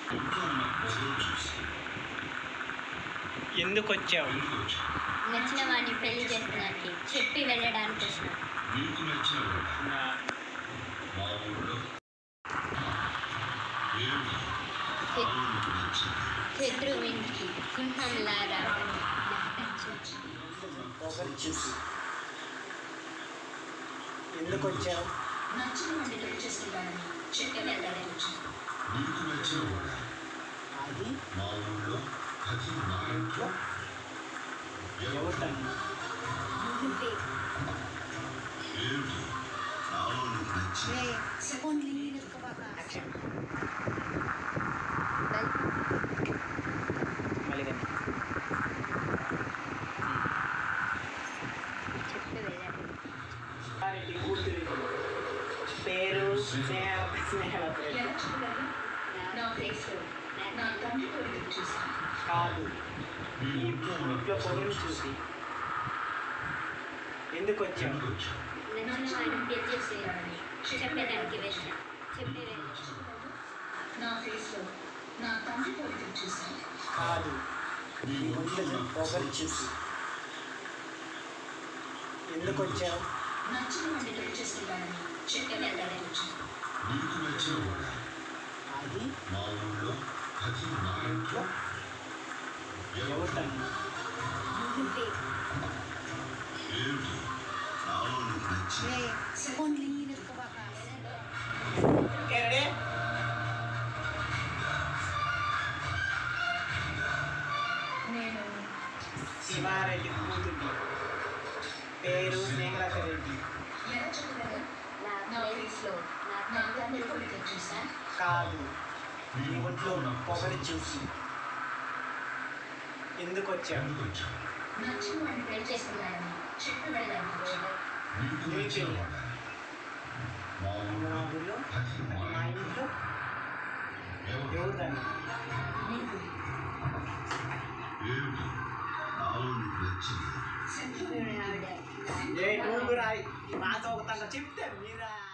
ఎందుకు వచ్చావు నచ్చిన వాడిని పెళ్లి చేస్తున్నట్టు చెప్పి వెళ్ళడానికి వచ్చిన మీకు నచ్చిన వాడా? నా- మా ఊళ్ళో ఏమిటి? ఆవులకు నచ్చింది. శత్రువింటికి సింహంలారా ఒకరు చూసి ఎందుకు వచ్చావు నచ్చిన వాడిని పెళ్లి చేసుకుంటానని చెప్పి వెళ్ళడానికి వచ్చిన మీకు నచ్చిన వాడా? అది మా ఊళ్ళో అది నా ఇంట్లో ఎవరు? ఎవటన్నా ఏమిటి? ఆవులకు నచ్చింది. యాక్షన్ మళ్ళీ కానీ చెప్పి వెళ్ళాలి రెడ్డి కూతురి పేరు స్నేహ స్నేహలత రెడ్డి నా ప్లేస్లో నా తండ్రి కొడుకు చూసాను కాదు మీ ఈ ఇంట్లో ఉన్న ఇంట్లో పొగరు చూసి ఎందుకు వచ్చావు ఎందుకు వచ్చావు? నచ్చిన వాడిని పెళ్లి చేసేయాలని చెప్పడానికి వెళ్ళాను చెప్పి వెళ్ళాను నా ఫేస్లో నా తండ్రి పోలికలు చూశాను కాదు మీ ఈ ఇంట్లో ఇంట్లో ఉన్న పొగరు చూసి ఎందుకు వచ్చావు నచ్చిన వాడిని పెళ్లి చేసుకుంటానని చెప్పి వెళ్ళడానికి వచ్చిన మీకు నచ్చిన వాడా? అది మా ఊళ్ళో అది నా ఇంట్లో ఎవరు? ఎవటన్నా ఏమిటి? ఆవులకు నచ్చింది. ఎరడే నేను శివారెడ్డి కూతురి పేరు స్నేహలత రెడ్డి ఎలా చెప్పగలను నా నా ప్లేస్లో ఫేస్లో నా నా తండ్రి తండ్రి కొడుకు పోలికలు చూశాను కాదు మీ ఈ ఒంట్లో పొగరు చూసి ఎందుకు వచ్చావు ఎందుకు వచ్చావు? నచ్చిన వాడిని పెళ్లి చేసుకుంటానని చెప్పి వెళ్ళడానికి వచ్చాను మీకు నచ్చిన వాడా? మా ఊళ్ళో మా ఊళ్ళో అది మా మా ఇంట్లో ఇంట్లో ఎవరు? ఎవరిదన్నా నీకు ఏమిటి? ఆవులకు నచ్చింది. శత్రువు ఆవిడ ఏ నువ్వు రాయి మాతో ఒక తన చెప్తే మీరా